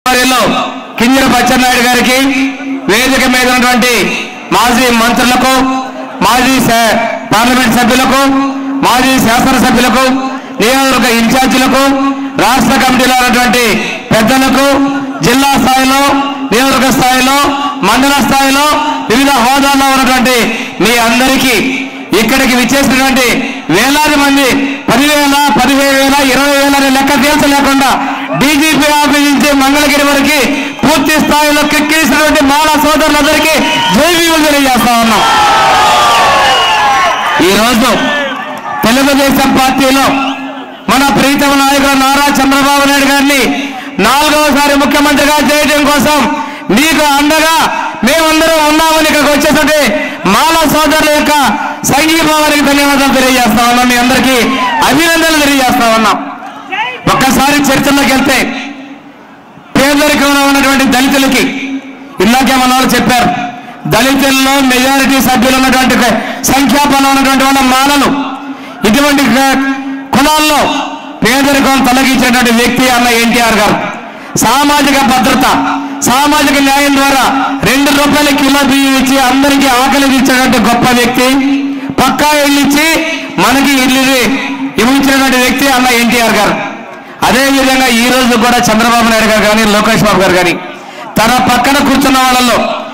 ఆధ్వర్యంలో కింజర బచ్చెన్నాయుడు గారికి వేదిక మీద ఉన్నటువంటి మాజీ మంత్రులకు మాజీ శా- పార్లమెంట్ సభ్యులకు మాజీ శాసనసభ్యులకు నియోజకవర్గ ఇన్ఛార్జీలకు రాష్ట్ర కమిటీలో ఉన్నటువంటి పెద్దలకు జిల్లా స్థాయిలో నియోజకవర్గ స్థాయిలో మండల స్థాయిలో వివిధ హోదాల్లో ఉన్నటువంటి మీ అందరికీ ఇక్కడికి విచ్చేసినటువంటి వేలాది మంది పదివేల పదిహేను వేల ఇరవై వేల అనే లెక్క తేల్చలేకుండా డీజీపీ ఆఫీస్ నుంచి మంగళగిరి వరకు పూర్తి స్థాయిలో కిక్కిసినటువంటి మాల సోదరులందరికీ జైవీవులు తెలియజేస్తా ఉన్నాం ఈ రోజు తెలుగుదేశం పార్టీలో మన ప్రీతమ నాయకుడు నారా చంద్రబాబు నాయుడు గారిని నాలుగవసారి ముఖ్యమంత్రిగా చేయడం కోసం మీకు అండగా మేమందరం ఉన్నామని ఇక్కడికి వచ్చేసరికి మాల సోదరుల యొక్క సంఘీభావానికి ధన్యవాదాలు తెలియజేస్తా ఉన్నాం మీ అందరికీ అభినందనలు తెలియజేస్తా ఉన్నాం ఒక్కసారి చరిత్రలోకి వెళ్తే పేదరికంలో ఉన్నటువంటి దళితులకి ఇందాకే మన వాళ్ళు చెప్పారు దళితుల్లో మెజారిటీ సభ్యులు ఉన్నటువంటి సంఖ్యాబలం ఉన్నటువంటి వాళ్ళ మాలలు ఇటువంటి క- కులాల్లో పేదరికం తొలగించినటువంటి వ్యక్తి అన్న ఎన్టీఆర్ గారు సామాజిక భద్రత సామాజిక న్యాయం ద్వారా రెండు రూపాయల కిలో బియ్యం ఇచ్చి అందరికీ ఆకలి తీర్చినటువంటి గొప్ప వ్యక్తి పక్కా ఇల్లు ఇచ్చి మనకి ఇల్లు ఇవ్వించినటువంటి వ్యక్తి అన్న ఎన్టీఆర్ గారు అదే విధంగా ఈ రోజు కూడా చంద్రబాబు నాయుడు గారు కానీ లోకేష్ బాబు గారు కానీ తన పక్కన కూర్చున్న వాళ్ళలో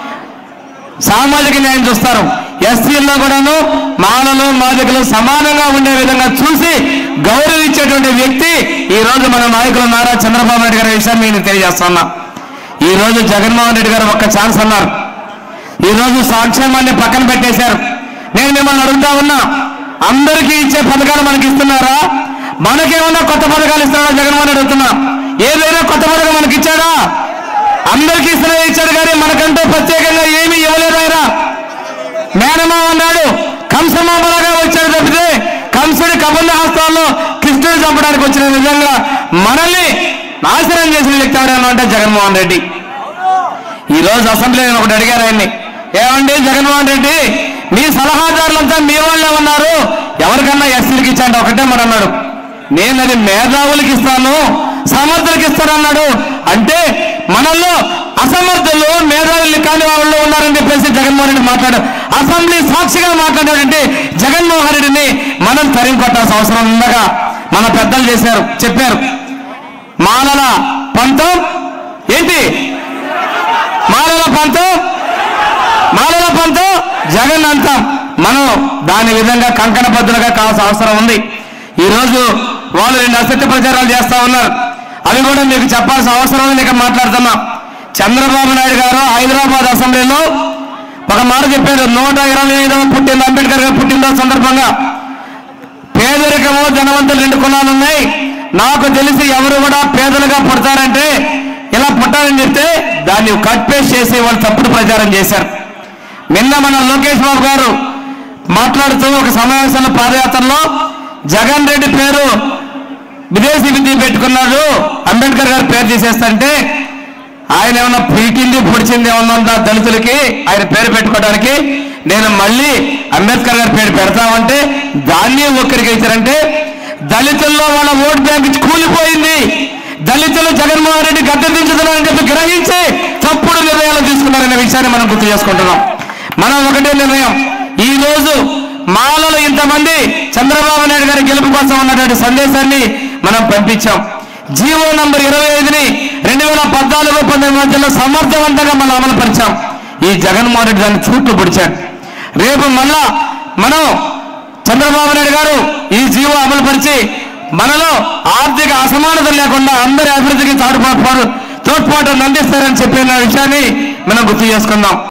సామాజిక న్యాయం చూస్తారు ఎస్సీల్లో కూడాను మానలు మాదికలు సమానంగా ఉండే విధంగా చూసి గౌరవించేటువంటి వ్యక్తి ఈ రోజు మన నాయకులు నారా చంద్రబాబు నాయుడు గారి విషయం నేను తెలియజేస్తున్నా ఈ రోజు జగన్మోహన్ రెడ్డి గారు ఒక్క ఛాన్స్ అన్నారు ఈ రోజు సంక్షేమాన్ని పక్కన పెట్టేశారు నేను మిమ్మల్ని అడుగుతా ఉన్నా అందరికీ ఇచ్చే పథకాలు మనకి ఇస్తున్నారా మనకేమన్నా కొత్త పథకాలు ఇస్తున్నారా జగన్మోహన్ రెడ్డి అడుగుతున్నా ఏదైనా కొత్త పథకం మనకి ఇచ్చాడా అందరికీ ఇస్తున్నా ఇచ్చాడు కానీ మనకంటూ ప్రత్యేకంగా ఏమీ ఇవ్వలేదు ఆయన మేనమా అన్నాడు కంసమామలాగా వచ్చాడు తప్పితే కంసుడి కబంధ హస్తాల్లో కృష్ణుడు చంపడానికి వచ్చిన విధంగా మనల్ని నాశనం చేసిన వ్యక్తి ఎవరైనా అంటే జగన్మోహన్ రెడ్డి ఈ రోజు అసెంబ్లీలో ఒకటి అడిగారు ఆయన్ని ఏమండి జగన్మోహన్ రెడ్డి మీ సలహాదారులంతా మీ వాళ్ళే ఉన్నారు ఎవరికన్నా ఎస్సీలకి ఇచ్చాంటే ఒకటే మరి అన్నాడు నేను అది మేధావులకి ఇస్తాను సమర్థులకి ఇస్తానన్నాడు అంటే మనల్లో అసమర్థులు మేధావులు కాని వాళ్ళు ఉన్నారని చెప్పేసి జగన్మోహన్ రెడ్డి మాట్లాడు అసెంబ్లీ సాక్షిగా మాట్లాడాడంటే జగన్మోహన్ రెడ్డిని మనం తరిమి కొట్టాల్సిన అవసరం ఉండగా మన పెద్దలు చేశారు చెప్పారు మాలల పంతం ఏంటి మాలల పంతం మాలల పంతం జగన్ అంతం మనం దాని విధంగా కంకణ బద్దులుగా కావాల్సిన అవసరం ఉంది ఈ రోజు వాళ్ళు రెండు అసత్య ప్రచారాలు చేస్తా ఉన్నారు అవి కూడా మీకు చెప్పాల్సిన అవసరం ఉంది ఇక్కడ మాట్లాడుతున్నా చంద్రబాబు నాయుడు గారు హైదరాబాద్ అసెంబ్లీలో ఒక మాట చెప్పారు నూట ఇరవై ఐదవ పుట్టిన అంబేద్కర్ గారు పుట్టినరోజు సందర్భంగా పేదరికము ధనవంతులు రెండు కులాలు ఉన్నాయి నాకు తెలిసి ఎవరు కూడా పేదలుగా పుడతారంటే ఇలా పుట్టాలని చెప్తే దాన్ని కట్ పేస్ట్ చేసి వాళ్ళు తప్పుడు ప్రచారం చేశారు నిన్న మన లోకేష్ బాబు గారు మాట్లాడుతూ ఒక సమావేశంలో పాదయాత్రలో జగన్ రెడ్డి పేరు విదేశీ విద్య పెట్టుకున్నాడు అంబేద్కర్ గారి పేరు తీసేస్తంటే ఆయన ఏమన్నా పీకింది పొడిచింది ఏమన్నా ఉందా దళితులకి ఆయన పేరు పెట్టుకోవడానికి నేను మళ్ళీ అంబేద్కర్ గారి పేరు పెడతామంటే దాన్ని ఒక్కరికి ఇచ్చారంటే దళితుల్లో వాళ్ళ ఓట్ బ్యాంక్ కూలిపోయింది దళితులు జగన్మోహన్ రెడ్డి గద్దెదించుతున్నారని చెప్పి గ్రహించి తప్పుడు నిర్ణయాలు తీసుకున్నారనే విషయాన్ని మనం గుర్తు చేసుకుంటున్నాం మనం ఒకటే నిర్ణయం ఈ రోజు మాలలో ఇంతమంది చంద్రబాబు నాయుడు గారి గెలుపు కోసం ఉన్నటువంటి సందేశాన్ని మనం పంపించాం జీవో నంబర్ ఇరవై ఐదుని రెండు వేల పద్నాలుగు పంతొమ్మిది మధ్యలో సమర్థవంతంగా మనం అమలు పరిచాం ఈ జగన్మోహన్ రెడ్డి దాన్ని చూట్లు పొడిచాడు రేపు మళ్ళా మనం చంద్రబాబు నాయుడు గారు ఈ జీవో అమలు పరిచి మనలో ఆర్థిక అసమానత లేకుండా అందరి అభివృద్ధికి తోడ్పాటు తోడ్పాటు అందిస్తారని చెప్పిన విషయాన్ని మనం గుర్తు చేసుకుందాం